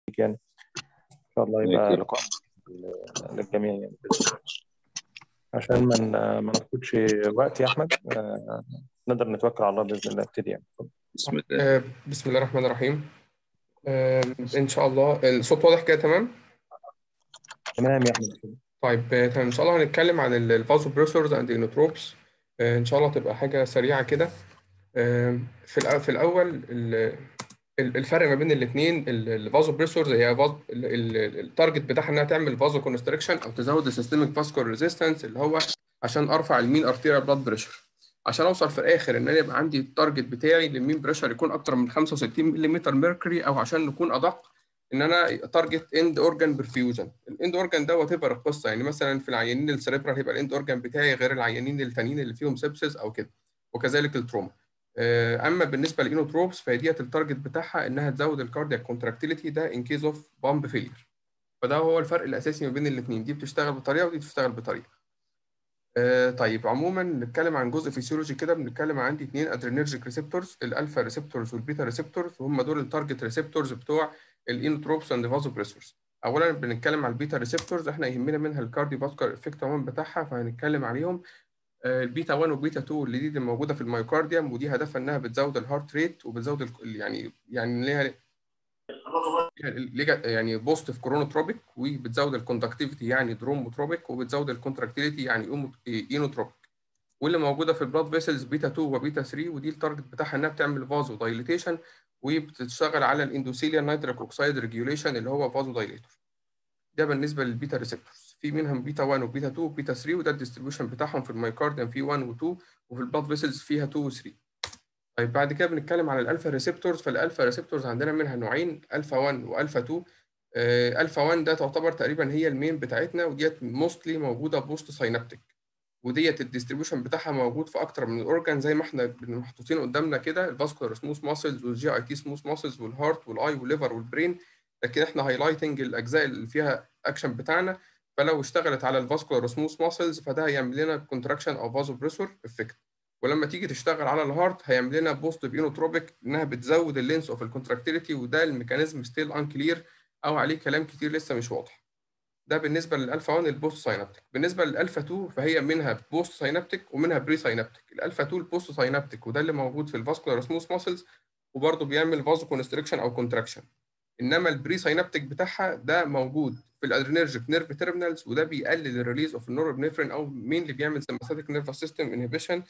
يعني ان شاء الله يبقى لقاء للجميع يعني عشان ما ن- ما ناخدش وقت يا احمد آه، نقدر نتوكل على الله باذن الله ابتدي يعني بسم الله آه، بسم الله الرحمن الرحيم آه، إن شاء الله الصوت واضح كده تمام؟ تمام يا احمد طيب آه، تمام إن شاء الله هنتكلم عن الفازو بريسورز أند إنوتروبس إن شاء الله تبقى حاجة سريعة كده آه، في الأ- في الأول ال- ال- الفرق ما بين الاثنين الفازو بريسورز هي فاز ال- ال- التارجت بتاعها انها تعمل فازو كونستريكشن او تزود السيستميك فاسكولار ريزيستنس اللي هو عشان ارفع المين ارتيريال بلاد بريشر عشان اوصل في الاخر ان انا يبقى عندي التارجت بتاعي للمين بريشر يكون اكتر من 65 ملم ميركوري او عشان نكون ادق ان انا تارجت اند اورجان برفيوجن الاند اورجان ده وات ايفر القصه يعني مثلا في العيانين السريبرال هيبقى الاند اورجان بتاعي غير العيانين التانيين اللي فيهم سيبسس او كده وكذلك التروما آه، اما بالنسبه للانوتروبس فهي ديت التارجت بتاعها انها تزود الكاردياك كونتراكتيليتي ده ان كيس اوف بامب فيلير فده هو الفرق الاساسي ما بين الاثنين دي بتشتغل بطريقه ودي بتشتغل بطريقه آه، طيب عموما نتكلم عن جزء فيسيولوجي كده بنتكلم عن عندي اثنين ادرينرجيك ريسبتورز الالفا ريسبتورز والبيتا ريسبتورز وهم دول التارجت ريسبتورز بتوع الانوتروبس اند فازوبريسورز اولا بنتكلم على البيتا ريسبتورز احنا يهمنا منها الكارديو فاسكولار افكت عموما بتاعها فهنتكلم عليهم آه، البيتا 1 والبيتا 2 اللي دي اللي موجوده في الميوكارديوم ودي هدفها انها بتزود الهارت ريت وبتزود ال- يعني يعني ليها ليها يعني بوزيتيف كورونوتروبيك وبتزود الكوندكتيفيتي يعني دروموتروبيك وبتزود الكونتراكتيليتي يعني إيمو- اينوتروبيك واللي موجوده في البلاد فيسلز بيتا 2 وبيتا 3 ودي التارجت بتاعها انها بتعمل فازو دايليتيشن وبتشتغل على الاندوثيليال نيتريك اوكسيد ريجوليشن اللي هو فازو دايليتور ده بالنسبه للبيتا ريسبتورز في منهم بيتا 1 وبيتا 2 وبيتا 3 وده الديستريبيوشن بتاعهم في الميوكارديوم في 1 و2 وفي البلاد فيسلز فيها 2 و 3 طيب بعد كده بنتكلم على الالفا ريسبتورز فالالفا ريسبتورز عندنا منها نوعين الفا 1 والفا 2 آه، الفا 1 ده تعتبر تقريبا هي المين بتاعتنا وديت موستلي موجوده بوست ساينابتيك وديت الديستريبيوشن بتاعها موجود في اكتر من اورجان زي ما احنا محطوطين قدامنا كده الفاسكولار سموث ماسلز والجي اي تي سموث ماسلز والهارت والاي والليفر والبرين لكن احنا هايلايتنج الاجزاء اللي فيها اكشن بتاعنا فلو اشتغلت على الفاسكولار سموث ماسلز فده هيعمل لنا كونتراكشن او فازو بريسور افكت ولما تيجي تشتغل على الهارت هيعمل لنا بوست بينوتروبيك انها بتزود اللينس اوف الكونتراكتيليتي وده الميكانيزم ستيل انكلير او عليه كلام كتير لسه مش واضح ده بالنسبه للالفا 1 البوست ساينابتيك بالنسبه للالفا 2 فهي منها بوست ساينابتيك ومنها بري ساينابتيك الالفا 2 البوست ساينابتيك وده اللي موجود في الفاسكولار سموث ماسلز وبرضه بيعمل فازو كونستريكشن او كونتراكشن انما البري ساينابتيك بتاعها ده موجود في الادرينرجيك نيرف تيرمينالز وده بيقلل الريليز اوف النورابنفرين او مين اللي بيعمل سمباثيك نيرفس سيستم انهبيشن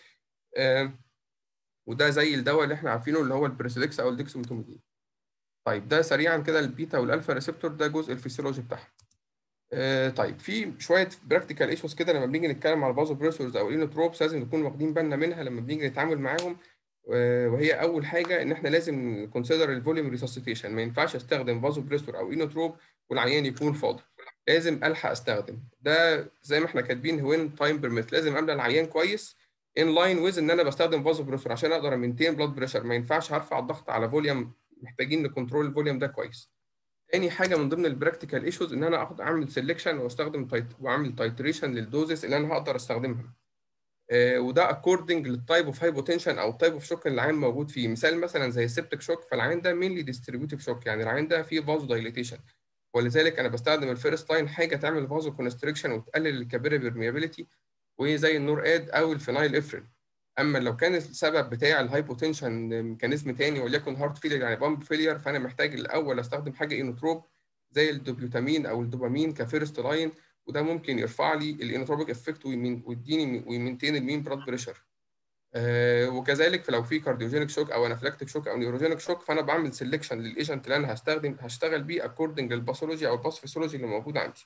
وده زي الدواء اللي احنا عارفينه اللي هو البريسيدكس او الديكسوميثوميدين طيب ده سريعا كده البيتا والالفا ريسبتور ده جزء الفسيولوجي بتاعها آه، طيب في شويه براكتيكال ايشوز كده لما بنيجي نتكلم على الفازو بريسورز او الانوتروبس لازم نكون واخدين بالنا منها لما بنيجي نتعامل معاهم آه، وهي اول حاجه ان احنا لازم نكونسيدر الفوليوم ريسوسيتيشن ما ينفعش استخدم فازو بريسور او انوتروب والعيان يكون فاضي لازم الحق استخدم ده زي ما احنا كاتبين وين تايم بيرميت لازم املى العيان كويس ان لاين ويز ان انا بستخدم فازو بريسور عشان اقدر امينتين بلاد بريشر ما ينفعش هرفع الضغط على فوليوم محتاجين نكنترول الفوليوم ده كويس تاني حاجه من ضمن البراكتيكال ايشوز ان انا اخد اعمل سيلكشن واستخدم تايت واعمل تايتريشن للدوزز اللي انا هقدر استخدمها آه، وده اكوردنج للتايب اوف هايبوتنشن او التايب اوف شوك اللي العيان موجود فيه مثال مثلا زي السبتك شوك فالعيان ده مينلي ديستريبيوتيف شوك يعني العيان ده فيه فازو دايليتيشن ولذلك انا بستخدم الفيرست لاين حاجه تعمل فازو كونستريكشن وتقلل الكابيلاري بيرميابيليتي وزي النور اد او الفينايل افرين اما لو كان السبب بتاع الهايبوتنشن ميكانيزم تاني وليكن هارت فيلير يعني بامب فيلير فانا محتاج الاول استخدم حاجه اينوتروب زي الدوبيوتامين او الدوبامين كفيرست لاين وده ممكن يرفع لي الانوتروبيك افكت ويديني ويمنتين المين بلاد بريشر آه وكذلك لو في كارديوجينيك شوك او انافلاكتيك شوك او نيوروجينيك شوك فانا بعمل سيلكشن للايجنت اللي انا هستخدم هشتغل بيه اكوردنج للباثولوجي او الباثوفيسيولوجي اللي موجود عندي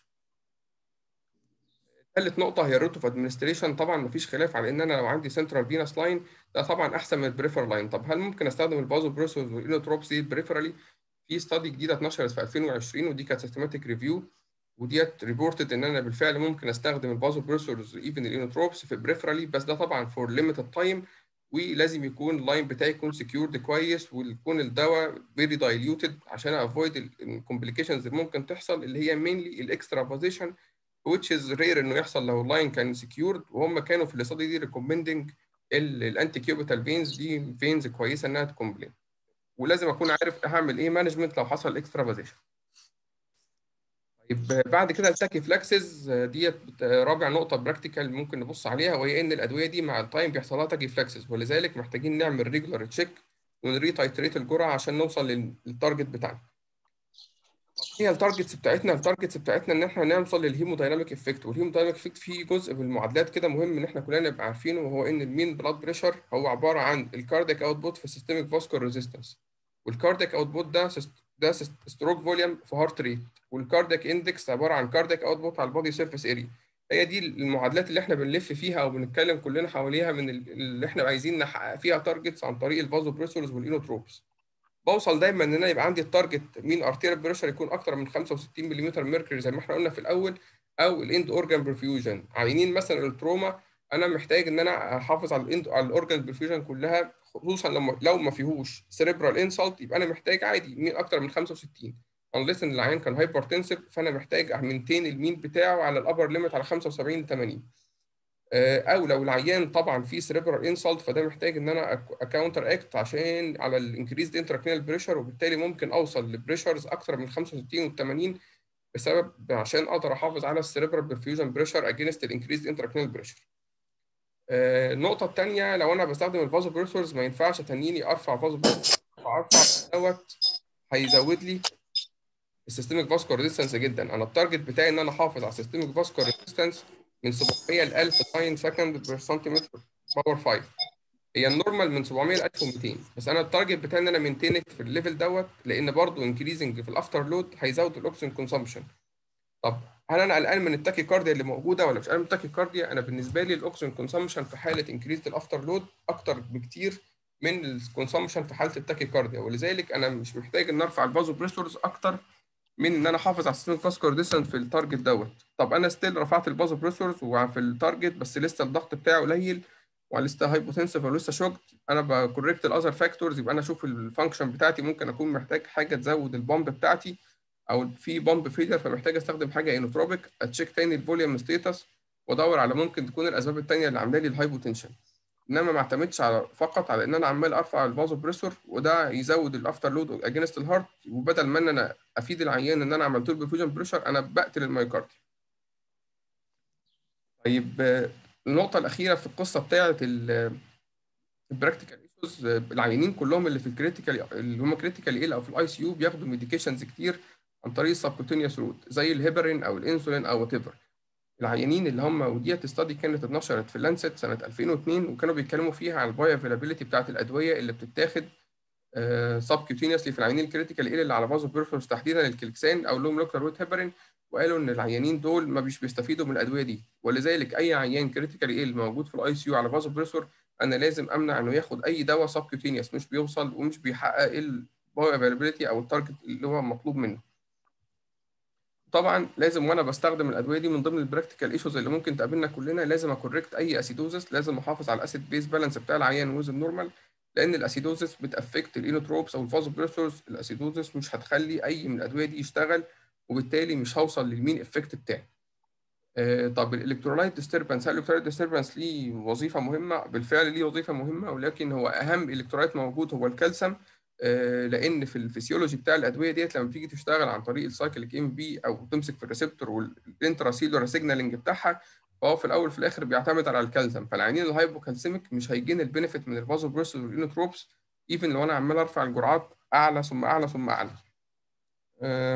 ثالث نقطة هي الروت اوف ادمنستريشن طبعا مفيش خلاف على ان انا لو عندي سنترال فينس لاين ده طبعا احسن من البريفر لاين طب هل ممكن استخدم الفازو بريسوز والانوتروبس دي بريفرالي في ستادي جديدة اتنشرت في 2020 ودي كانت سيستماتيك ريفيو وديت ريبورتد ان انا بالفعل ممكن استخدم الفازو بريسورز ايفن الانوتروبس في بريفرالي بس ده طبعا فور ليميتد تايم ولازم يكون اللاين بتاعي يكون سكيورد كويس ويكون الدواء فيري دايليوتد عشان افويد الكومبليكيشنز اللي ممكن تحصل اللي هي مينلي الاكسترا بوزيشن which is rare انه يحصل لو اللاين كان سكيورد وهم كانوا في الاستادي دي ريكومندنج الانتي كيوبيتال فينز دي فينز كويسه انها تكومبلين ولازم اكون عارف هعمل ايه مانجمنت لو حصل اكسترا بوزيشن طيب بعد كده التاكي فلاكسز ديت رابع نقطة براكتيكال ممكن نبص عليها وهي إن الأدوية دي مع التايم بيحصل لها تاكي فلاكسز ولذلك محتاجين نعمل ريجولار تشيك ونريتايتريت الجرعة عشان نوصل للتارجت بتاعنا. هي التارجتس بتاعتنا التارجتس بتاعتنا ان احنا نوصل للهيمودايناميك افكت والهيمودايناميك افكت فيه جزء من المعادلات كده مهم ان احنا كلنا نبقى عارفينه وهو ان المين بلاد بريشر هو عباره عن الكاردياك اوتبوت في السيستميك فاسكولار ريزيستنس والكاردياك اوتبوت ده ده ستروك فوليوم في هارت ريت والكاردياك اندكس عباره عن كاردياك اوتبوت على البودي سيرفيس اريا هي دي المعادلات اللي احنا بنلف فيها او بنتكلم كلنا حواليها من اللي احنا عايزين نحقق فيها تارجتس عن طريق الفازو بريسورز والانوتروبس بوصل دايما ان انا يبقى عندي التارجت مين ارتيريال بريشر يكون اكتر من 65 ملم ميركوري زي ما احنا قلنا في الاول او الاند اورجان برفيوجن عينين مثلا التروما انا محتاج ان انا احافظ على الاند على الاورجان برفيوجن كلها خصوصا لما لو ما فيهوش سيريبرال انسلت يبقى انا محتاج عادي مين اكتر من 65 انليس ان العيان كان هايبرتنسيف فانا محتاج امنتين المين بتاعه على الابر ليميت على 75 ل 80 او لو العيان طبعا فيه سيريبرال انسلت فده محتاج ان انا اكاونتر اكت عشان على الانكريزد انتراكرينال بريشر وبالتالي ممكن اوصل لبريشرز اكتر من 65 و 80 بسبب عشان اقدر احافظ على السيريبرال برفيوجن بريشر اجينست الانكريزد انتراكرينال بريشر النقطة الثانية لو أنا بستخدم الفازو بريسورز ما ينفعش تنيني أرفع فازو أرفع دوت هيزود لي السيستميك فاسكولار ريزيستنس جدا أنا التارجت بتاعي إن أنا أحافظ على السيستميك فاسكولار ريزيستنس من 700 ل 1000 9 سكند بير سنتيمتر باور 5 هي النورمال من 700 ل 1200 بس انا التارجت بتاعي ان انا مينتينت في الليفل دوت لان برضه انكريزنج في الافتر لود هيزود الاكسجين كونسامشن طب هل انا قلقان من التاكي كارديا اللي موجوده ولا مش قلقان من التاكي كارديا انا بالنسبه لي الاكسجين كونسامشن في حاله انكريز الافتر لود اكتر بكتير من الكونسامشن في حاله التاكي كارديا ولذلك انا مش محتاج ان ارفع الفازو بريسورز اكتر من ان انا احافظ على السيستم فاسكولار ديستنس في التارجت دوت طب انا ستيل رفعت البازو بريسورز وفي التارجت بس لسه الضغط بتاعي قليل ولسه هايبوتنسيف ولسه شوكت انا بكوريكت الاذر فاكتورز يبقى انا اشوف الفانكشن بتاعتي ممكن اكون محتاج حاجه تزود البامب بتاعتي او في بامب فيلر فمحتاج استخدم حاجه انوتروبيك اتشيك تاني الفوليوم ستيتس وادور على ممكن تكون الاسباب الثانيه اللي عامله لي الهايبوتنشن انما ما اعتمدش على فقط على ان انا عمال ارفع الفازو بريسور وده يزود الافتر لود اجينست الهارت وبدل ما ان انا افيد العيان ان انا عملت له برفيوجن بريشر انا بقتل المايوكارديا طيب النقطه الاخيره في القصه بتاعه البراكتيكال ايشوز العيانين كلهم اللي في الكريتيكال اللي هم كريتيكال ايل او في الاي سي يو بياخدوا ميديكيشنز كتير عن طريق السبكوتينيوس روت زي الهيبرين او الانسولين او وات ايفر العيانين اللي هم وديت ستادي كانت اتنشرت في لانست سنه 2002 وكانوا بيتكلموا فيها عن البايو افيلابيلتي بتاعت الادويه اللي بتتاخد سب كيوتينيوسلي في العيانين الكريتيكال ايل اللي على فازو بيرفورس تحديدا الكليكسان او لهم لوكر روت هيبرين وقالوا ان العيانين دول ما بيش بيستفيدوا من الادويه دي ولذلك اي عيان كريتيكال ايل موجود في الاي سي يو على فازو بريسور انا لازم امنع انه ياخد اي دواء سب كيوتينيوس مش بيوصل ومش بيحقق البايو افيلابيلتي او التارجت اللي هو مطلوب منه طبعا لازم وانا بستخدم الادويه دي من ضمن البراكتيكال ايشوز اللي ممكن تقابلنا كلنا لازم اكوركت اي اسيدوزس لازم احافظ على الاسيد بيس بالانس بتاع العيان وزن نورمال لان الاسيدوزس بتافكت الانوتروبس او الفازو بريسورز الاسيدوزس مش هتخلي اي من الادويه دي يشتغل وبالتالي مش هوصل للمين افكت بتاعي آه طب الالكترولايت ديستربنس هل الالكترولايت ديستربنس ليه وظيفه مهمه بالفعل ليه وظيفه مهمه ولكن هو اهم الكترولايت موجود هو الكالسيوم لان في الفسيولوجي بتاع الادويه ديت لما بتيجي تشتغل عن طريق السايكليك ام بي او تمسك في الريسبتور والانتراسيلولار سيجنالينج بتاعها فهو في الاول وفي الاخر بيعتمد على الكالسيوم فالعيانين الهايبوكالسيميك مش هيجين البينفيت من الفازو بريسور والانوتروبس ايفن لو انا عمال ارفع الجرعات اعلى ثم اعلى ثم اعلى أه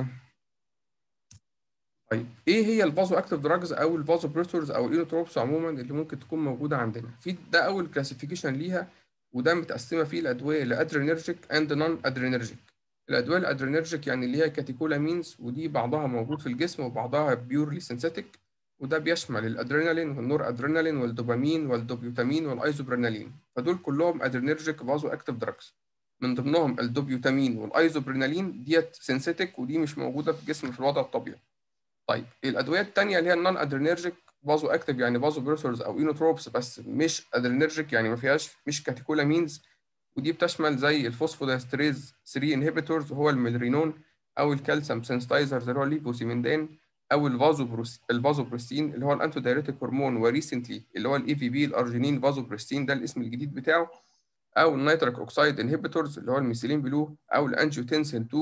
طيب ايه هي الفازو اكتيف دراجز او الفازو بريسورز او الانوتروبس عموما اللي ممكن تكون موجوده عندنا في ده اول كلاسيفيكيشن ليها وده متقسمه فيه الادويه لادرينرجيك اند نون ادرينرجيك الادويه الادرينرجيك يعني اللي هي كاتيكولامينز ودي بعضها موجود في الجسم وبعضها بيورلي سينثيتيك وده بيشمل الادرينالين والنور ادرينالين والدوبامين والدوبيوتامين والايزوبرينالين فدول كلهم ادرينرجيك فازو اكتيف دراجز من ضمنهم الدوبيوتامين والايزوبرينالين ديت سينثيتيك ودي مش موجوده في الجسم في الوضع الطبيعي طيب الادويه الثانيه اللي هي النون ادرينرجيك فازو اكتيف يعني فازو بريسورز او اينوتروبس بس مش ادرينرجيك يعني ما فيهاش مش كاتيكولامينز ودي بتشمل زي الفوسفودايستريز 3 انهبيتورز هو الميلرينون او الكالسيوم سنسيتايزرز اللي هو الليفوسيميندان او الفازوبروس الفازوبريستين اللي هو الانتو دايريتيك هرمون وريسنتلي اللي هو الاي في بي الارجينين فازوبريستين ده الاسم الجديد بتاعه او النيتريك اوكسيد انهبيتورز اللي هو الميثيلين بلو او الانجيوتنسين 2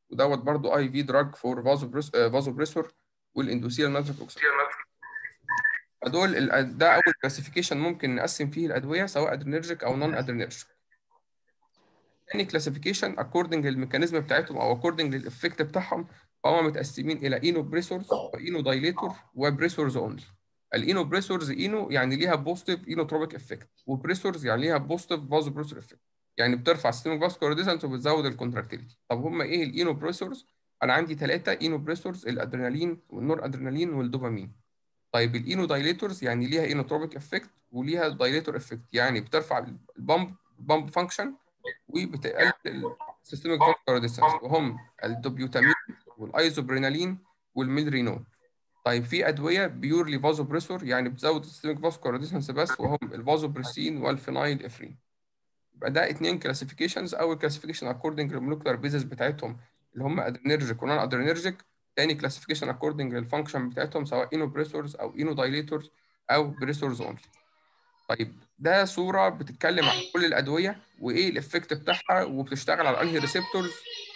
ودوت برضو اي في دراج فور فازو بريسور والاندوسيال نيتريك اوكسيد فدول ال- ده اول كلاسيفيكيشن ممكن نقسم فيه الادويه سواء ادرينرجيك او نون ادرينرجيك تاني كلاسيفيكيشن اكوردنج للميكانيزم بتاعتهم او اكوردنج للافكت بتاعهم فهم متقسمين الى اينو بريسورز واينو دايليتور وبريسورز اونلي الاينو بريسورز اينو يعني ليها بوزيتيف اينوتروبيك افكت وبريسورز يعني ليها بوزيتيف فازو بريسور افكت يعني بترفع السيستميك فاسكولار ديسنس وبتزود الكونتراكتيليتي طب هم ايه الاينو بريسورز انا عندي ثلاثه اينو بريسورز الادرينالين والنور ادرينالين والدوبامين طيب الاينو دايليتورز يعني ليها اينوتروبيك افكت وليها دايليتور افكت يعني بترفع البامب البامب فانكشن وبتقلل السيستميك فاسكولار ديسنس وهم الدوبيوتامين والايزوبرينالين والميلرينول طيب في ادويه بيورلي فازو بريسور يعني بتزود السيستميك فاسكولار ديسنس بس وهم الفازو بريسين والفينايل افرين يبقى ده اتنين كلاسيفيكيشنز اول كلاسيفيكيشن اكوردنج للمولكيولار بيزس بتاعتهم اللي هم ادرينرجيك ونون ادرينرجيك تاني كلاسيفيكيشن اكوردنج للفانكشن بتاعتهم سواء اينو بريسورز او اينو دايليتورز او بريسورز اونلي طيب ده صوره بتتكلم عن كل الادويه وايه الافكت بتاعها وبتشتغل على انهي ريسبتورز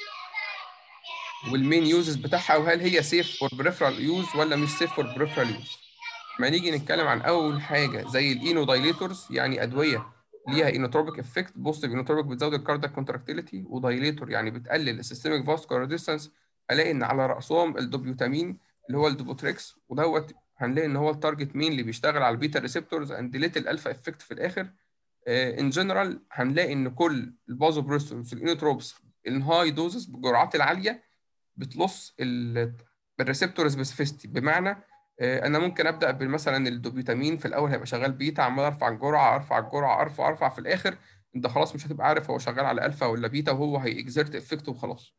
والمين يوزز بتاعها وهل هي سيف فور بريفرال يوز ولا مش سيف فور بريفرال يوز لما نيجي نتكلم عن اول حاجه زي الاينو دايليتورز يعني ادويه ليها اينوتروبيك افكت بوزيتيف اينوتروبيك بتزود الكاردياك كونتراكتيليتي ودايليتور يعني بتقلل السيستميك فاسكولار ديستانس الاقي ان على راسهم الدوبيوتامين اللي هو الدوبوتريكس ودوت هنلاقي ان هو التارجت مين اللي بيشتغل على البيتا ريسبتورز اند ليتل الفا افكت في الاخر ان جنرال هنلاقي ان كل البازو بريستورز الانوتروبس الهاي دوزز بالجرعات العاليه بتلص الريسبتور سبيسيفيستي بمعنى انا ممكن ابدا بمثلا الدوبيوتامين في الاول هيبقى شغال بيتا عمال ارفع الجرعه ارفع الجرعه ارفع ارفع في الاخر انت خلاص مش هتبقى عارف هو شغال على الفا ولا بيتا وهو هيكزرت افكته وخلاص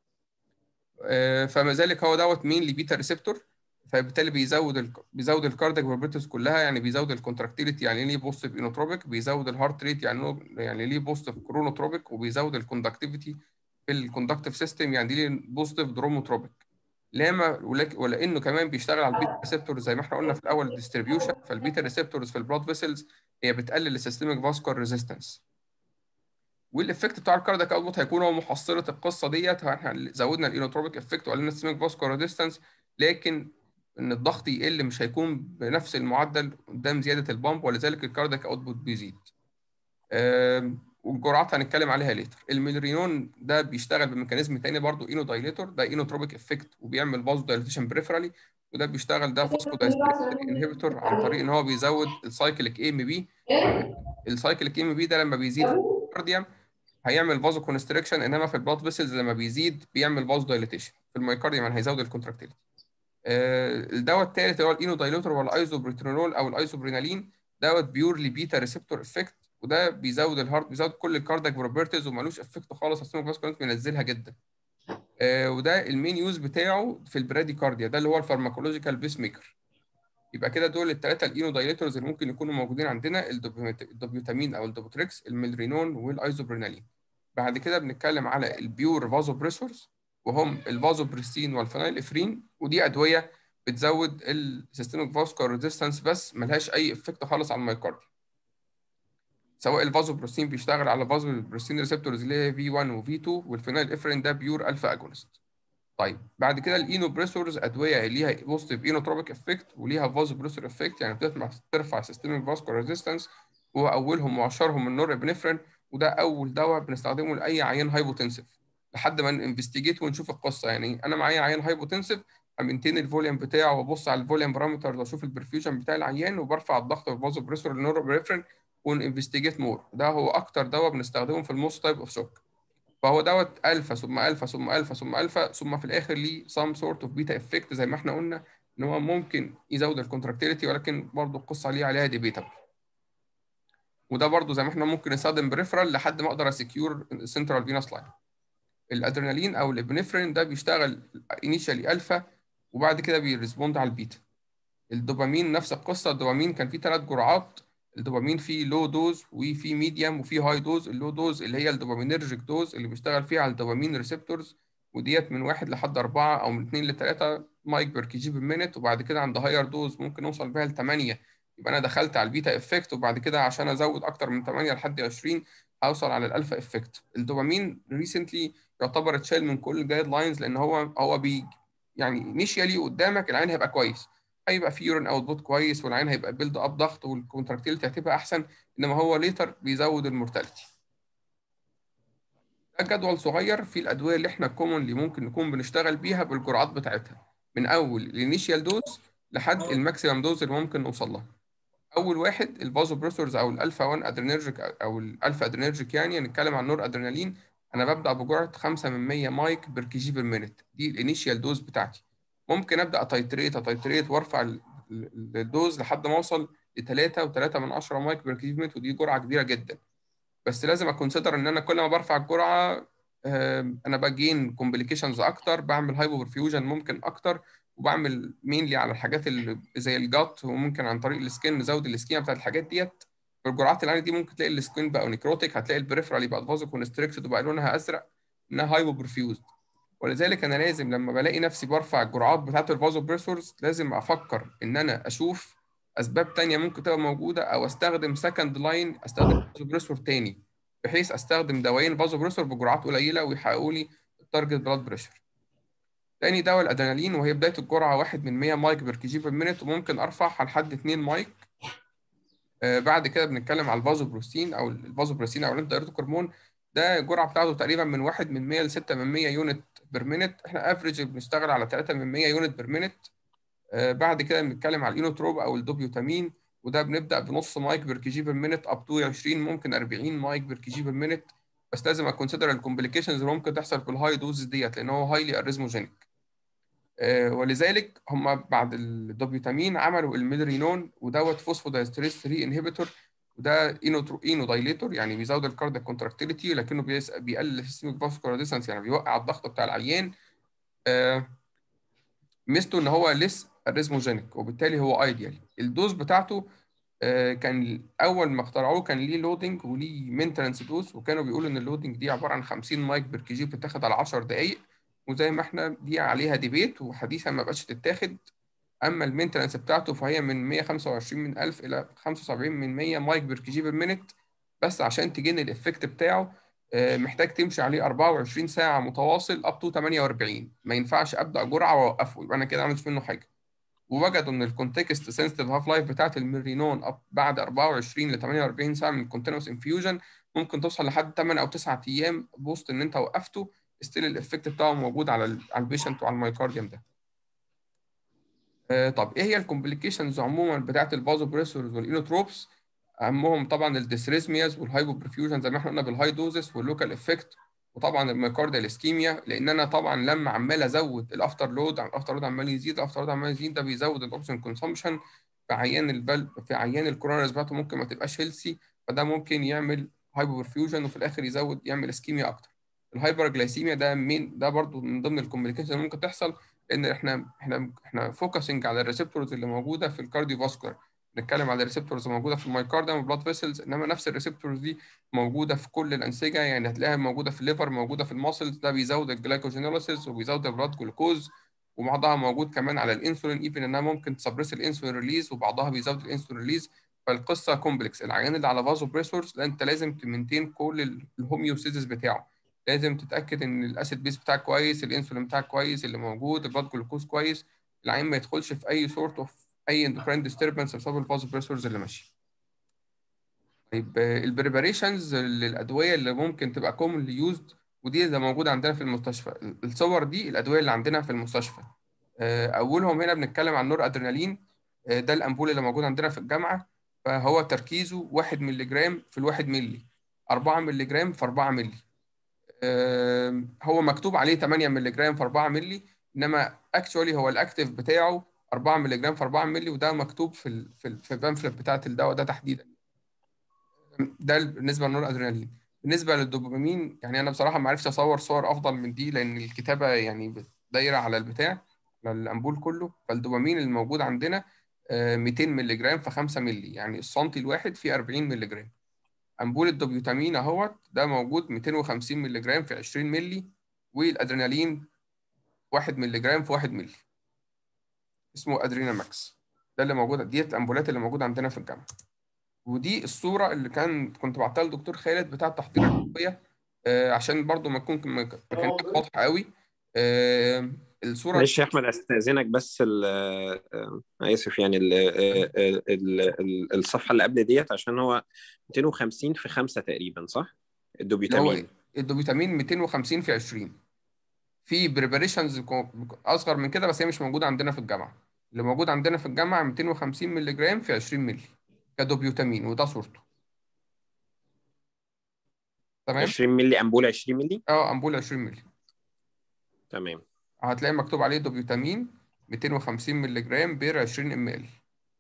فما ذلك هو دوت مين لبيتا ريسبتور فبالتالي بيزود ال... بيزود الكاردياك فيبريتس كلها يعني بيزود الكونتراكتيليتي يعني ليه بوزيتيف انوتروبيك بيزود الهارت ريت يعني يعني ليه بوزيتيف كرونوتروبيك وبيزود الكوندكتيفيتي في الكوندكتيف سيستم يعني ليه بوزيتيف دروموتروبيك لما ولك... ولانه كمان بيشتغل على البيتا ريسبتور زي ما احنا قلنا في الاول الديستريبيوشن فالبيتا ريسبتورز في البلاد فيسلز هي بتقلل السيستميك فاسكولار ريزيستنس والافكت بتاع الكاردياك اوتبوت هيكون هو محصله القصه ديت احنا زودنا الانوتروبيك افكت وقللنا السيستميك فاسكولار ديستانس لكن ان الضغط يقل مش هيكون بنفس المعدل قدام زياده البامب ولذلك الكاردياك اوتبوت بيزيد والجرعات هنتكلم عليها ليتر الميلرينون ده بيشتغل بميكانيزم تاني برضو اينو دايليتور ده اينوتروبيك افكت وبيعمل فازو دايليتيشن بريفرالي وده بيشتغل ده فاسكو دايستريك انهبيتور عن طريق ان هو بيزود السايكليك ام بي السايكليك ام بي ده لما بيزيد في الكارديوم هيعمل فازو كونستريكشن انما في البلاد فيسلز لما بيزيد بيعمل فازو دايليتيشن في الميوكارديوم يعني هيزود الكونتراكتيليتي آه الدواء الثالث اللي هو الاينو دايليتور هو الايزوبريترونول او الايزوبرينالين دوت بيورلي بيتا ريسبتور افكت وده بيزود الهارت بيزود كل الكاردياك بروبرتيز ومالوش افكت خالص السيستم فاسكولار بينزلها جدا آه وده المين يوز بتاعه في البرادي كارديا ده اللي هو الفارماكولوجيكال بيس ميكر يبقى كده دول الثلاثه الاينو دايليتورز اللي ممكن يكونوا موجودين عندنا الدوبيوتامين او الدوبوتريكس الميلرينون والايزوبرينالين بعد كده بنتكلم على البيور فازو بريسورز وهم الفازو بريستين والفينايل افرين ودي ادويه بتزود السيستميك فاسكولار ريزيستنس بس ملهاش اي افكت خالص على الميوكارديوم سواء الفازو بروستين بيشتغل على فازو بروستين ريسبتورز اللي هي في 1 وفي 2 والفينايل افرين ده بيور الفا اجونست طيب بعد كده الاينو بريسورز ادويه ليها بوزيتيف اينوتروبيك افكت وليها فازو بريسور افكت يعني بترفع ترفع سيستميك فاسكولار ريزيستنس واولهم واشهرهم النور ابنفرين وده اول دواء بنستخدمه لاي عيان هايبوتنسيف لحد ما ننفستيجيت ونشوف القصه يعني انا معايا عيان هايبوتنسيف امنتين الفوليوم بتاعه وابص على الفوليوم بارامتر واشوف البرفيوجن بتاع العيان وبرفع الضغط والفازو بريسور النور ابنفرين وننفستيجيت مور ده هو اكتر دواء بنستخدمه في الموست تايب اوف شوك فهو دوت الفا ثم الفا ثم الفا ثم الفا ثم في الاخر ليه سام سورت اوف بيتا افكت زي ما احنا قلنا ان هو ممكن يزود الكونتراكتيليتي ولكن برضه القصه عليه عليها ديبيتابل وده برضه زي ما احنا ممكن نستخدم بريفرال لحد ما اقدر اسكيور سنترال فينوس لاين الادرينالين او الابنفرين ده بيشتغل انيشالي الفا وبعد كده بيرسبوند على البيتا الدوبامين نفس القصه الدوبامين كان فيه ثلاث جرعات الدوبامين فيه لو دوز وفي ميديوم وفي هاي دوز اللو دوز اللي هي الدوبامينرجيك دوز اللي بيشتغل فيها على الدوبامين ريسبتورز وديت من واحد لحد أربعة أو من اثنين لثلاثة مايك بير كي جي بالمينت وبعد كده عند هاير دوز ممكن أوصل بيها لثمانية يبقى أنا دخلت على البيتا افكت وبعد كده عشان أزود أكتر من 8 لحد 20 اوصل على الالفا افكت الدوبامين ريسنتلي يعتبر اتشال من كل الجايد لاينز لان هو هو بي يعني انيشيالي قدامك العين هيبقى كويس هيبقى في يورين اوتبوت كويس والعين هيبقى بيلد اب ضغط والكونتراكتيلتي هتبقى احسن انما هو ليتر بيزود المورتاليتي ده جدول صغير فيه الادويه اللي احنا كومونلي ممكن نكون بنشتغل بيها بالجرعات بتاعتها من اول الانيشيال دوز لحد الماكسيمم دوز اللي ممكن نوصل لها اول واحد الفازوبريسورز او الالفا 1 ادرينرجيك او الالفا ادرينرجيك يعني هنتكلم عن نور ادرينالين انا ببدا بجرعه 5 من 100 مايك بير كي جي بير مينت دي الانيشيال دوز بتاعتي ممكن ابدا اتايتريت اتايتريت وارفع الدوز لحد ما اوصل ل 3 و3 من 10 مايك بير كي جي بير مينت ودي جرعه كبيره جدا بس لازم اكونسيدر ان انا كل ما برفع الجرعه انا بجين كومبليكيشنز اكتر بعمل هايبو برفيوجن ممكن اكتر وبعمل مينلي على الحاجات اللي زي الجات وممكن عن طريق السكين نزود السكيما بتاعت الحاجات ديت في الجرعات العاليه دي ممكن تلاقي السكين بقى نيكروتيك هتلاقي البريفرال يبقى فازو كونستريكتد وبقى لونها ازرق انها هايبو برفيوزد ولذلك انا لازم لما بلاقي نفسي برفع الجرعات بتاعت الفازو بريسورز لازم افكر ان انا اشوف اسباب تانية ممكن تبقى موجوده او استخدم سكند لاين استخدم فازو بريسور تاني بحيث استخدم دوايين فازو بريسور بجرعات قليله ويحققوا لي التارجت بلاد بريشر تاني دواء الادرينالين وهي بدايه الجرعه 1 من 100 مايك بير كي جي بير مينت وممكن ارفعها لحد 2 مايك آه بعد كده بنتكلم على الفازوبروستين او الفازوبروستين او الانتي هرمون ده الجرعه بتاعته تقريبا من 1 من 100 ل 6 من 100 يونت بير مينت احنا افريج بنشتغل على 3 من 100 يونت بير مينت آه بعد كده بنتكلم على الاينوتروب او الدوبيوتامين وده بنبدا بنص مايك بير كي جي بير مينت اب تو 20 ممكن 40 مايك بير كي جي بير مينت بس لازم اكونسيدر الكومبليكيشنز اللي ممكن تحصل في الهاي دوز ديت لان هو هايلي اريزموجينيك ولذلك هم بعد الدوبيوتامين عملوا الميلرينون ودوت فوسفودايستريس 3 انهبيتور وده اينو اينو دايليتور يعني بيزود الكاردياك كونتراكتيليتي لكنه بيقلل السيستميك فاسكولار ديستانس يعني بيوقع الضغط بتاع العيان آه ميزته ان هو ليس اريزموجينيك وبالتالي هو ايديال الدوز بتاعته آه كان اول ما اخترعوه كان ليه لودنج وليه مينتنس دوز وكانوا بيقولوا ان اللودنج دي عباره عن 50 مايك بير كي جي بتاخد على 10 دقائق وزي ما احنا دي عليها ديبيت وحديثا ما بقتش تتاخد اما المينتنس بتاعته فهي من 125 من 1000 الى 75 من 100 مايك بير كي جي بير مينت بس عشان تجين الافكت بتاعه محتاج تمشي عليه 24 ساعه متواصل اب تو 48 ما ينفعش ابدا جرعه واوقفه يبقى انا كده عملت منه حاجه ووجدوا ان الكونتكست سنسيتيف هاف لايف بتاعت الميرينون بعد 24 ل 48 ساعه من الكونتينوس انفيوجن ممكن توصل لحد 8 او 9 ايام بوست ان انت وقفته ستيل الافكت بتاعه موجود على ال على البيشنت وعلى المايكارديوم ده. آه طب ايه هي الكومبليكيشنز عموما بتاعت الفازو بريسورز والانوتروبس؟ اهمهم طبعا الديسريزمياز والهايبو برفيوجن زي ما احنا قلنا بالهاي دوزس واللوكال افكت وطبعا المايكارديال اسكيميا لان انا طبعا لما عمال ازود الافتر لود الافتر لود عمال يزيد الافتر لود عمال يزيد ده بيزود الاوكسجين كونسومشن في عيان البل في عيان الكوروناريز بتاعته ممكن ما تبقاش هيلسي فده ممكن يعمل هايبو برفيوجن وفي الاخر يزود يعمل اسكيميا اكتر. الهايبر جلايسيميا ده مين ده برضو من ضمن الكومبليكيشن اللي ممكن تحصل لان احنا احنا احنا فوكسنج على الريسبتورز اللي موجوده في الكارديو فاسكولار نتكلم على الريسبتورز موجوده في المايكارديوم والبلاد فيسلز انما نفس الريسبتورز دي موجوده في كل الانسجه يعني هتلاقيها موجوده في الليفر موجوده في الماسلز ده بيزود الجلايكوجينوليسيس وبيزود البلاد جلوكوز وبعضها موجود كمان على الانسولين ايفن انها ممكن تسبرس الانسولين ريليز وبعضها بيزود الانسولين ريليز فالقصه كومبلكس العيان اللي على فازو بريسورز انت لازم تمنتين كل الهوميوستيزيس بتاعه لازم تتاكد ان الاسيد بيس بتاعك كويس الانسولين بتاعك كويس اللي موجود البلاد جلوكوز كويس العين ما يدخلش في اي سورت اوف اي اندوكراين ديستربنس بسبب الفازو بريسورز اللي ماشي طيب البريباريشنز للادويه اللي ممكن تبقى كومنلي يوزد ودي اللي موجوده عندنا في المستشفى الصور دي الادويه اللي عندنا في المستشفى اولهم هنا بنتكلم عن نور ادرينالين ده الامبول اللي موجود عندنا في الجامعه فهو تركيزه 1 مللي جرام في الواحد مللي 4 مللي جرام في 4 مللي هو مكتوب عليه 8 مللي جرام في 4 مللي انما اكشولي هو الاكتيف بتاعه 4 مللي جرام في 4 مللي وده مكتوب في ال في, ال في البامفلت بتاعت الدواء ده تحديدا ده بالنسبه للنور ادرينالين بالنسبه للدوبامين يعني انا بصراحه ما عرفتش اصور صور افضل من دي لان الكتابه يعني دايره على البتاع على الامبول كله فالدوبامين اللي موجود عندنا 200 مللي جرام في 5 مللي يعني السنتي الواحد فيه 40 مللي جرام امبول الدوبيوتامين اهوت ده موجود 250 مللي جرام في 20 مللي والادرينالين 1 مللي جرام في 1 مللي اسمه ادرينا ماكس ده اللي موجود ديت الامبولات اللي موجوده عندنا في الجامعه ودي الصوره اللي كان كنت بعتها للدكتور خالد بتاع تحضير الادويه آه، عشان برضو ما تكون ما كانتش واضحه قوي آه، الصوره معلش يا احمد استاذنك بس ال- آه، اسف يعني ال- آه، آه، ال- ال- الصفحه اللي قبل ديت عشان هو 250 في 5 تقريبا صح؟ اللي هو الدوبيتامين الدوبيتامين 250 في 20 في بريباريشنز اصغر من كده بس هي مش موجوده عندنا في الجامعه اللي موجود عندنا في الجامعه 250 مللي جرام في 20 مللي كدوبيوتامين وده صورته تمام 20 مللي امبول 20 مللي اه امبول 20 مللي تمام هتلاقي مكتوب عليه دوبيوتامين 250 مللي جرام بير 20 ام ال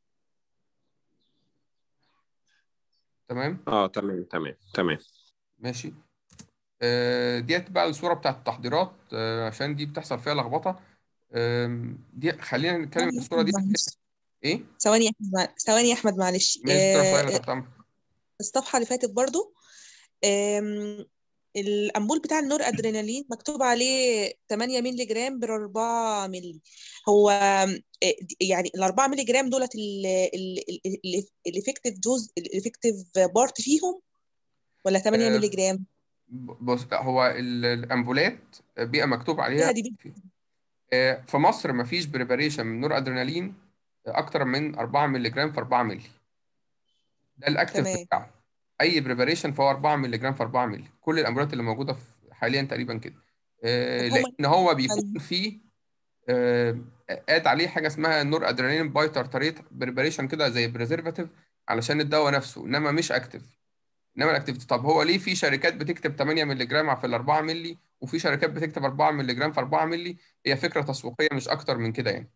تمام اه تمام تمام تمام ماشي آه، ديت بقى الصورة بتاعت التحضيرات آه، عشان دي بتحصل فيها لخبطة آم، دي خلينا نتكلم في الصورة دي معلش. ايه ثواني يا احمد مع- ثواني يا احمد معلش ماشي دكتورة آه، سهيلة تحت أمرك. الصفحه اللي فاتت برضو آم، الامبول بتاع النور ادرينالين مكتوب عليه 8 مللي جرام بر 4 مللي هو آم، آه، يعني ال 4 مللي جرام دولت الافكتيف دوز الافكتيف بارت فيهم ولا 8 آه، مللي جرام بص هو ال- الأمبولات بيبقى مكتوب عليها فيها دي آه، في مصر مفيش بريباريشن من نور أدرينالين أكتر من 4 مللي جرام في 4 مللي ده الأكتف تمام بتاعه أي بريباريشن فهو 4 مللي جرام في 4 مللي كل الأمبولات اللي موجودة في حاليا تقريبا كده آه، طب هما لأن هو بيكون فيه آه، قاد عليه حاجه اسمها نور ادرينالين باي تارتريت بريباريشن كده زي بريزرفاتيف علشان الدواء نفسه انما مش اكتف انما الاكتيفيتي طب هو ليه في شركات بتكتب 8 مللي جرام في ال 4 مللي وفي شركات بتكتب 4 مللي جرام في 4 مللي هي فكره تسويقيه مش اكتر من كده يعني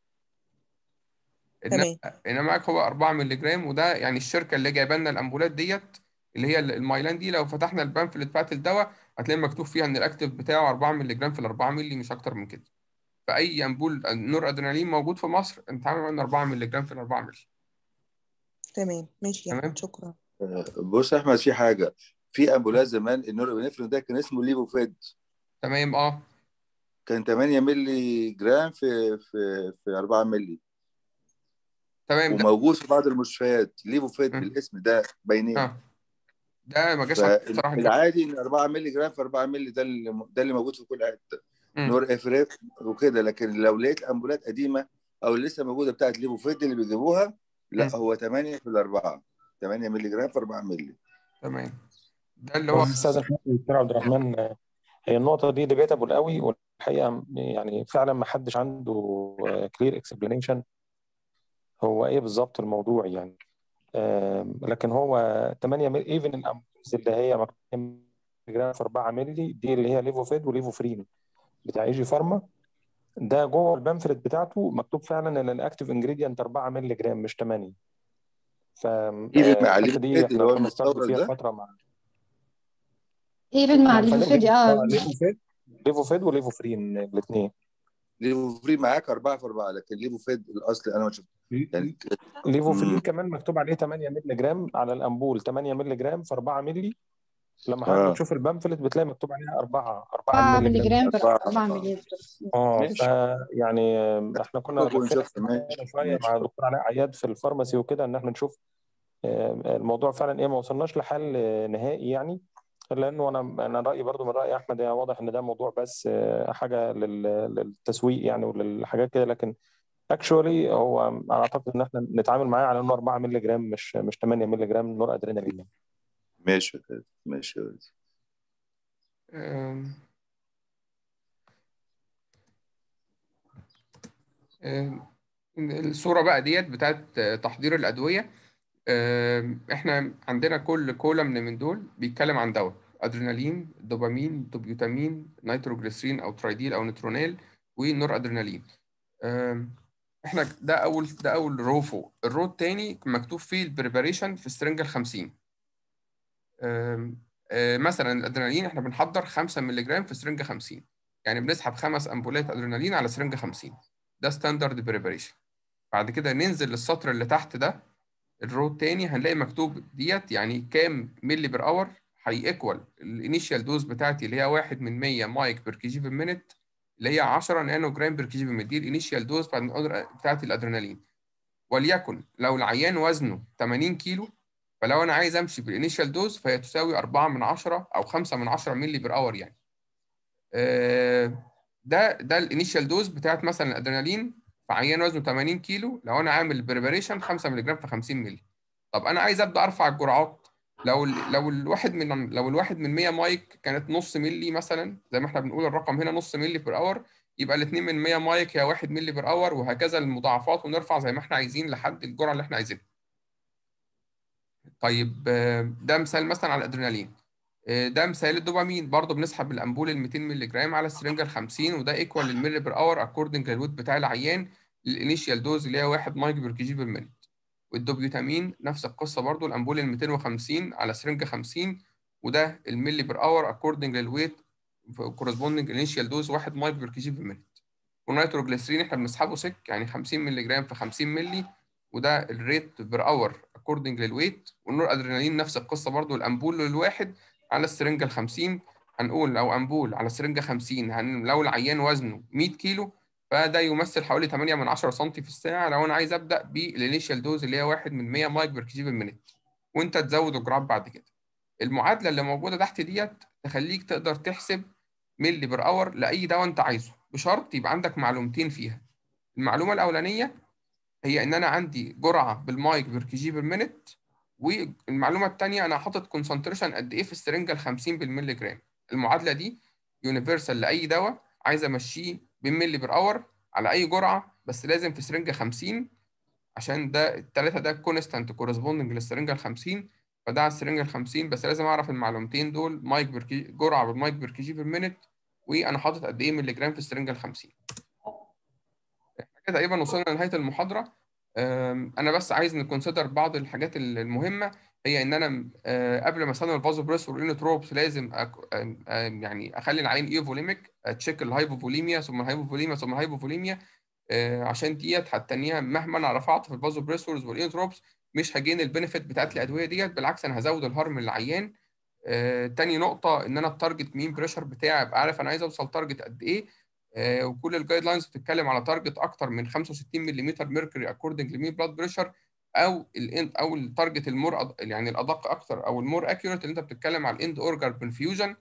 انما تمام انما هو 4 مللي جرام وده يعني الشركه اللي جايبه لنا الامبولات ديت اللي هي المايلان دي لو فتحنا البامفلت بتاعت الدواء هتلاقي مكتوب فيها ان الاكتيف بتاعه 4 مللي جرام في ال 4 مللي مش اكتر من كده فاي امبول نور ادرينالين موجود في مصر انت عامل منه 4 مللي جرام في ال 4 مللي تمام ماشي يا تمام احمد شكرا بص يا احمد في حاجه في امبولات زمان النورابينفرين ده كان اسمه ليفوفيد تمام اه كان 8 مللي جرام في في في 4 مللي تمام ده وموجود في بعض المستشفيات ليفوفيد م. بالاسم ده باينين اه ده ما جاش عندنا بصراحه الفكره فالعادي ان 4 مللي جرام في 4 مللي ده اللي ده اللي موجود في كل حته مم. نور افريق وكده لكن لو لقيت امبولات قديمه او اللي لسه موجوده بتاعت ليفوفيد اللي بيجيبوها لا مم. هو 8 في الاربعه 8 مللي جرام في 4 مللي تمام ده اللي هو استاذ احمد دكتور عبد الرحمن آه، هي النقطه دي ديبيتابل قوي والحقيقه يعني فعلا ما حدش عنده كلير اكسبلانيشن هو ايه بالظبط الموضوع يعني آم، لكن هو 8 مللي ايفن الامبولز اللي هي مكتوب جرام في 4 مللي دي اللي هي ليفوفيد وليفوفرين بتاع ايجي فارما ده جوه البامفلت بتاعته مكتوب فعلا ان الاكتيف انجريدينت 4 مللي جرام مش 8 ف ايفن مع الحته دي ليفوفيد اللي احنا هو كنا ستارت المستورد فيها ده فتره مع ايفن مع مع الفريق ليفوفيد اه اه ليفوفيد ليفوفيد وليفوفرين الاثنين ليفوفرين معاك 4 في 4 لكن ليفوفيد الاصلي انا ما شفت يعني ليفوفرين مم. كمان مكتوب عليه 8 مللي جرام على الامبول 8 مللي جرام في 4 مللي لما حضرتك اه بتشوف البامفلت بتلاقي مكتوب عليها 4 4 4 مللي مللي جرام جرام بر 4 4 4 مللي اه ف ماشي يعني احنا كنا نشوف لفينا ونشوف ماشي استفدنا شويه ماشي مع دكتور علاء عياد في الفارماسي وكده ان احنا نشوف آه، الموضوع فعلا ايه ما وصلناش لحل آه، نهائي يعني لانه انا انا رايي برضو من راي احمد يعني واضح ان ده موضوع بس آه، حاجه لل- للتسويق يعني وللحاجات كده لكن اكشولي هو انا اعتقد ان احنا نتعامل معاه على انه 4 مللي جرام مش مش 8 مللي جرام نور ادرينالين يعني. ماشي كده ماشي آم، آم، الصورة بقى ديت بتاعت تحضير الأدوية آم، احنا عندنا كل كولم من دول بيتكلم عن دواء ادرينالين دوبامين دوبيوتامين نيتروجليسرين او ترايديل او نترونيل ونور ادرينالين آم، احنا ده اول ده اول رو فوق الرو التاني مكتوب فيه البريباريشن في السرنجة ال 50 آم، آه، مثلا الادرينالين احنا بنحضر 5 مللي جرام في سرنجة 50 يعني بنسحب خمس امبولات ادرينالين على سرنجة 50 ده ستاندرد بريباريشن بعد كده ننزل للسطر اللي تحت ده الرو التاني هنلاقي مكتوب ديت يعني كام ملي بير اور هيكوال الانيشال دوز بتاعتي اللي هي 1 من 100 مايك بير كي جي بير مينت اللي هي 10 نانو جرام بير كي جي بير مينت دي الانيشال دوز بتاعت بتاعت الادرينالين وليكن لو العيان وزنه 80 كيلو فلو انا عايز امشي بالانيشال دوز فهي تساوي 4 من 10 او 5 من 10 مللي بير اور يعني آه، ده ده الانيشال دوز بتاعت مثلا الادرينالين في عيان وزنه 80 كيلو لو انا عامل بريباريشن 5 مللي جرام في 50 مللي طب انا عايز ابدا ارفع الجرعات لو ال- لو الواحد من لو الواحد من 100 مايك كانت نص ملي مثلا زي ما احنا بنقول الرقم هنا نص ملي بير اور يبقى الاثنين من 100 مايك هي 1 ملي بير اور وهكذا المضاعفات ونرفع زي ما احنا عايزين لحد الجرعه اللي احنا عايزينها. طيب آه، ده مثال مثلا على الادرينالين آه، ده مثال الدوبامين برضه بنسحب الامبول ال 200 مللي جرام على السرنجه ال 50 وده ايكوال للملي بير اور اكوردنج للويت بتاع العيان الانيشال دوز اللي هي 1 مايك بير كي جي بير مينيت والدوبيوتامين نفس القصه برضه الامبول ال 250 على سرنجه 50 وده الملي بير اور اكوردنج للويت كورسبوندنج انيشال دوز 1 مايك بير كي جي بير مينيت والنيتروجليسرين احنا بنسحبه سك يعني 50 مللي جرام في 50 مللي وده الريت بير اور اكوردنج للويت والنور ادرينالين نفس القصه برضو الامبول للواحد على السرنجه ال 50 هنقول لو امبول على سرنجه 50 هن لو العيان وزنه 100 كيلو فده يمثل حوالي 8 من 10 سم في الساعه لو انا عايز ابدا بالانيشال دوز اللي هي 1 من 100 مايك بير كي جي بالمينيت وانت تزود الجرعات بعد كده المعادله اللي موجوده تحت ديت تخليك تقدر تحسب ملي بير اور لاي دواء انت عايزه بشرط يبقى عندك معلومتين فيها المعلومه الاولانيه هي ان انا عندي جرعه بالمايك بير كي جي بير مينيت والمعلومه الثانيه انا حاطط كونسنتريشن قد ايه في السرنجه ال 50 بالملي جرام المعادله دي يونيفرسال لاي دواء عايز امشيه بالملي بير اور على اي جرعه بس لازم في سرنجه 50 عشان ده الثلاثه ده كونستانت كورسبوندنج للسرنجه ال 50 فده على السرنجه ال 50 بس لازم اعرف المعلومتين دول مايك بير كي جرعه بالمايك بير كي جي بير مينيت وانا حاطط قد ايه ملي جرام في السرنجه ال 50 كده تقريبا وصلنا لنهايه المحاضره أم، انا بس عايز نكونسيدر بعض الحاجات المهمه هي ان انا أه، قبل ما استخدم الفازو بريس والانوتروبس لازم أك... أم، أم، يعني اخلي العين ايوفوليميك اتشيك الهايبوفوليميا ثم الهايبوفوليميا ثم الهايبوفوليميا أه، عشان ديت هتنيها مهما انا رفعت في الفازو بريسورز والانوتروبس مش هجين البنفيت بتاعت الادويه ديت بالعكس انا هزود الهارم للعيان آه، تاني نقطة إن أنا التارجت مين بريشر بتاعي أبقى عارف أنا عايز أوصل تارجت قد إيه آه، وكل الجايد لاينز بتتكلم على تارجت أكتر من 65 ملم ميركوري أكوردنج لمين بلاد بريشر أو الاند أو التارجت المور أد- يعني الأدق أكتر أو المور أكيوريت اللي أنت بتتكلم على الإند أورجر بنفيوجن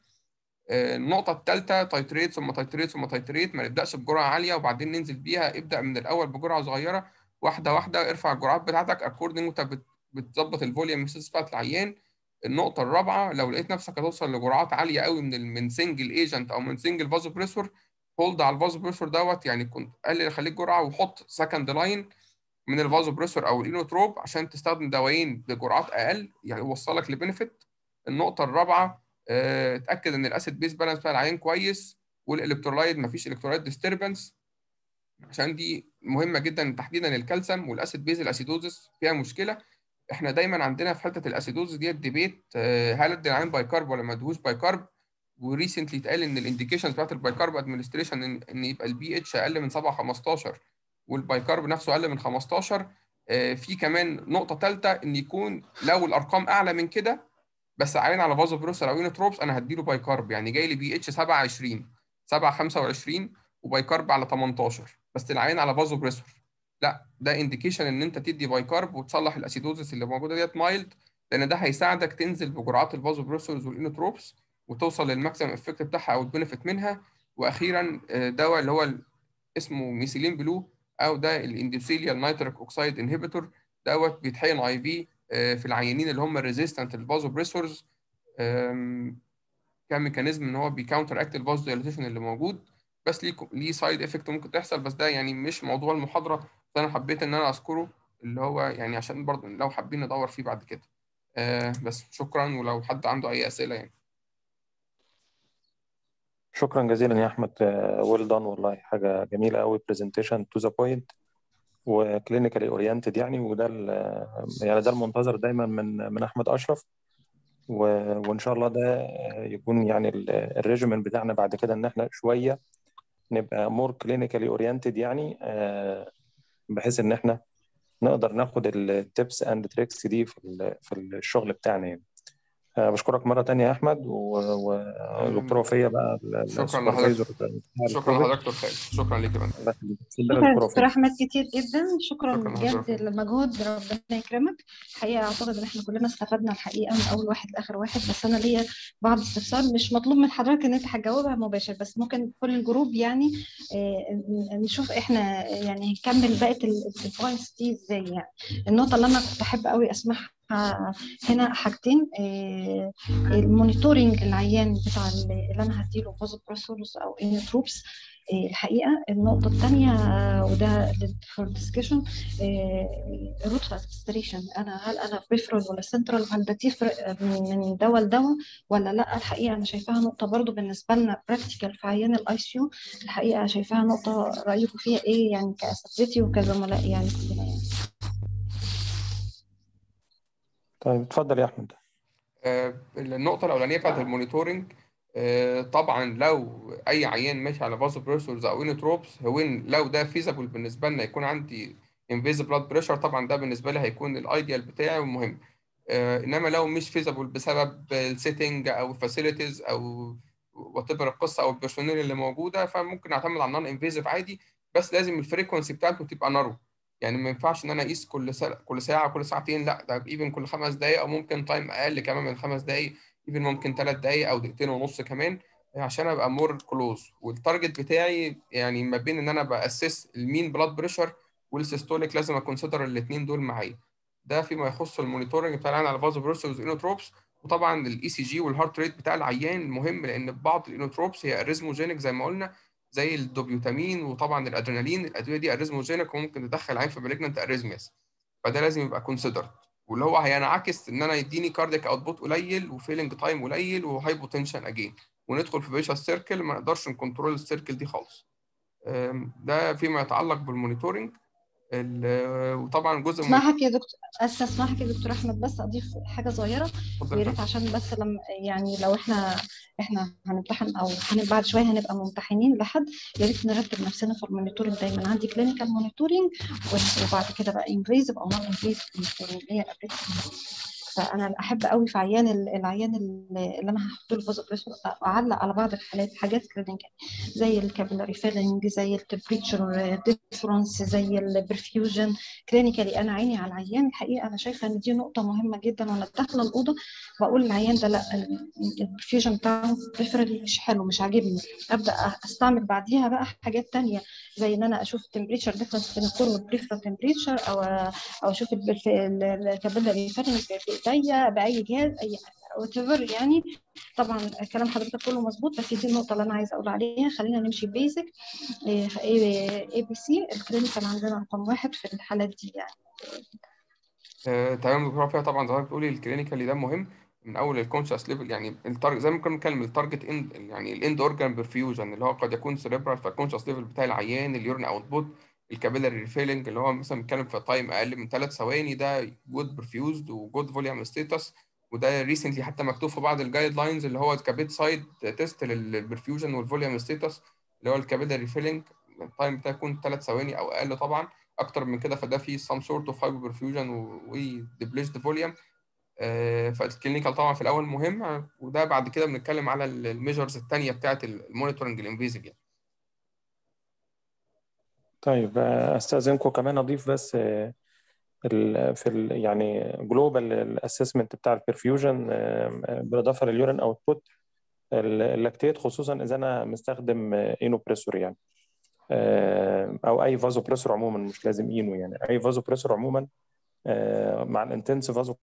النقطة الثالثة تايتريت ثم تايتريت ثم تايتريت ما نبدأش بجرعة عالية وبعدين ننزل بيها ابدأ من الأول بجرعة صغيرة واحدة واحدة ارفع الجرعات بتاعتك أكوردنج وأنت بت- بتظبط الفوليوم بتاعت العيان النقطة الرابعة لو لقيت نفسك هتوصل لجرعات عالية قوي من ال- من سنجل ايجنت أو من سنجل فازو بريسور هولد على الفازو بريسور دوت يعني كنت قلل خليك جرعة وحط سكند لاين من الفازو بريسور أو الإينوتروب عشان تستخدم دوايين بجرعات أقل يعني يوصلك لبنفيت النقطة الرابعة آه، اتأكد إن الأسيد بيس بالانس بتاع العيان كويس والإلكترولايت مفيش إلكترولايت ديستربنس عشان دي مهمة جدا تحديدا الكالسيوم والأسيد بيز الأسيدوزس فيها مشكلة احنا دايما عندنا في حته الاسيدوز ديت ديبيت آه، هل ادي العين بايكارب ولا ما ادوش بايكارب وريسنتلي اتقال ان الانديكيشنز بتاعت البايكارب ادمنستريشن ان ان يبقى البي اتش اقل من 7 15 والبايكارب نفسه اقل من 15 آه، في كمان نقطه ثالثه ان يكون لو الارقام اعلى من كده بس عين على فازو بروسر او يونتروبس انا هديله بايكارب يعني جاي لي بي اتش 7 20 7 25 وبايكارب على 18 بس العين على فازو بريسور لا ده انديكيشن ان انت تدي بايكارب وتصلح الاسيدوزس اللي موجوده ديت مايلد لان ده هيساعدك تنزل بجرعات الفازو بريسورز والانوتروبس وتوصل للماكسيمم افكت بتاعها او البنفيت منها واخيرا آه، دواء اللي هو ال- اسمه ميثيلين بلو او ده الاندوثيليال نيتريك اوكسيد انهبيتور دوت بيتحقن اي في في العيانين اللي هم ريزيستنت للفازو بريسورز كميكانيزم ان هو بيكاونتر اكت الفازو دايليتيشن اللي موجود بس ليه ليه سايد افكت ممكن تحصل بس ده يعني مش موضوع المحاضره بس انا حبيت ان انا اذكره اللي هو يعني عشان برضه لو حابين ندور فيه بعد كده آه بس شكرا ولو حد عنده اي اسئله يعني شكرا جزيلا يا احمد ويل دان والله حاجه جميله قوي برزنتيشن تو ذا بوينت وكلينيكالي اورينتد يعني وده ال- يعني ده المنتظر دايما من من احمد اشرف و- وان شاء الله ده يكون يعني الريجيمنت بتاعنا بعد كده ان احنا شويه نبقى مور كلينيكالي اورينتد يعني آه، بحيث ان احنا نقدر ناخد التبس اند تريكس دي في ال- في الشغل بتاعنا يعني آه، بشكرك مرة تانية يا أحمد و- ودكتورة وفية بقى ال- شكرا السوبرفايزر لحضرتك بتاع شكرا الكوفيد لحضرتك دكتور خالد شكرا ليك يا فندم الله يخليك. اتفضل يا شكرا دكتورة دكتور وفية احمد كتير جدا شكرا شكرا لحضرتك بجد للمجهود ربنا يكرمك الحقيقه اعتقد ان احنا كلنا استفدنا الحقيقه من اول واحد لاخر واحد بس انا ليا بعض استفسار مش مطلوب من حضرتك ان انت هتجاوبها مباشر بس ممكن كل الجروب يعني آه، نشوف احنا يعني نكمل بقيه البوينتس دي ازاي يعني النقطه اللي انا كنت بحب قوي اسمعها هنا حاجتين آه، المونيتورنج العيان بتاع اللي انا هديله بوزيت بريسورس او انيوتروبس الحقيقه النقطه الثانيه وده فور ديسكشن روت ادمنستريشن انا هل انا بريفرال ولا سنترال هل ده تفرق من من دواء لدواء ولا لا الحقيقه انا شايفاها نقطه برضو بالنسبه لنا براكتيكال في عيان الاي سي يو الحقيقه شايفاها نقطه رايكم فيها ايه يعني كاساتذتي وكزملاء يعني كلنا يعني طيب اتفضل يا أحمد آه، النقطة الأولانية بتاعت المونيتورنج آه، طبعا لو أي عيان ماشي على فازو بريسورز أو انوتروبس هو إن لو ده فيزابل بالنسبة لنا يكون عندي انفيزي بلاد بريشر طبعا ده بالنسبة لي هيكون الايديال بتاعي ومهم آه، إنما لو مش فيزابل بسبب السيتنج أو الفاسيلتيز أو وات ايفر القصة أو البيرسونيل اللي موجودة فممكن أعتمد على النون انفيزيف عادي بس لازم الفريكونسي بتاعته تبقى نارو يعني ما ينفعش ان انا اقيس كل ساعه كل ساعه كل ساعتين لا ده ايفن كل خمس دقائق او ممكن تايم اقل كمان من خمس دقائق ايفن ممكن ثلاث دقائق او دقيقتين ونص كمان عشان ابقى مور كلوز والتارجت بتاعي يعني ما بين ان انا باسس المين بلاد بريشر والسيستوليك لازم اكونسيدر الاثنين دول معايا ده فيما يخص المونيتورنج بتاع العين على فازو بريسورز انوتروبس وطبعا الاي سي جي والهارت ريت بتاع العيان مهم لان بعض الانوتروبس هي اريزموجينيك زي ما قلنا زي الدوبيوتامين وطبعا الادرينالين الادويه دي اريزموجينيك وممكن تدخل عين في مالجنت اريزمياس فده لازم يبقى كونسيدرد واللي هو هينعكس ان انا يديني كارديك اوتبوت قليل وفيلنج تايم قليل وهايبوتنشن اجين وندخل في فيشا سيركل ما نقدرش نكنترول السيركل دي خالص أم، ده فيما يتعلق بالمونيتورنج ال- وطبعا جزء من اسمحك يا دكتور أس- اسمحك يا دكتور احمد بس اضيف حاجه صغيره اتفضل ويا يا ريت فندم. عشان بس لما يعني لو احنا احنا هنمتحن او هن- بعد شويه هنبقى ممتحنين لحد يا ريت نرتب نفسنا في المونيتورنج دايما عندي كلينيكال مونيتورنج وبعد كده بقى انفيزيف او نون انفيزيف اللي هي الابليكيشن فانا احب قوي في عيان ال- العيان اللي اللي انا هحط له فازو بريشر اعلق على بعض الحالات حاجات كلينيكال زي الكابيلاري فيلنج زي التمبريتشر ديفرنس زي البرفيوجن كلينيكالي انا عيني على العيان الحقيقه انا شايفه ان دي نقطه مهمه جدا وانا داخله الاوضه بقول للعيان ده لا البرفيوجن بتاعه بريفرالي مش حلو مش عاجبني ابدا استعمل بعديها بقى حاجات تانية زي ان انا اشوف التمبريتشر ديفرنس بين الكور والبريفرال تمبريتشر او او اشوف الكابيلاري فيلنج بايديا باي جهاز اي whatever يعني طبعا كلام حضرتك كله مظبوط بس دي النقطه اللي انا عايزه اقول عليها خلينا نمشي بيزك اي بي سي الكلينيكال عندنا رقم واحد في الحالات دي يعني آه، تمام دكتور فيها طبعا زي ما بتقولي الكلينيكالي ده مهم من اول الكونشس ليفل يعني التارجت زي ما كنا بنتكلم التارجت اند يعني الاند اورجان برفيوجن اللي هو قد يكون سيريبرال فالكونشس ليفل بتاع العيان اليورين اوتبوت الكابيلاري ريفيلنج اللي هو مثلا بنتكلم في تايم اقل من ثلاث ثواني ده جود برفيوزد وجود فوليوم ستيتس وده ريسنتلي حتى مكتوب في بعض الجايد لاينز اللي هو كبيت سايد تيست للبرفيوجن والفوليوم ستيتس اللي هو الكابيلاري ريفيلنج التايم بتاعه يكون ثلاث ثواني او اقل طبعا اكتر من كده فده فيه some sort of hyperperfusion وديبليشد فوليوم فالكلينيكال طبعا في الاول مهم وده بعد كده بنتكلم على الميجرز الثانيه بتاعه المونيتورنج الانفيزيف يعني طيب آه، استاذنكم كمان اضيف بس آه، ال- في ال يعني جلوبال الاسسمنت بتاع البرفيوجن بالاضافه لليورين اوتبوت اللاكتيت خصوصا اذا انا مستخدم اينوبريسور يعني آه، او اي فازو بريسور عموما مش لازم اينو يعني اي فازو بريسور عموما آه، مع الانتنس فازو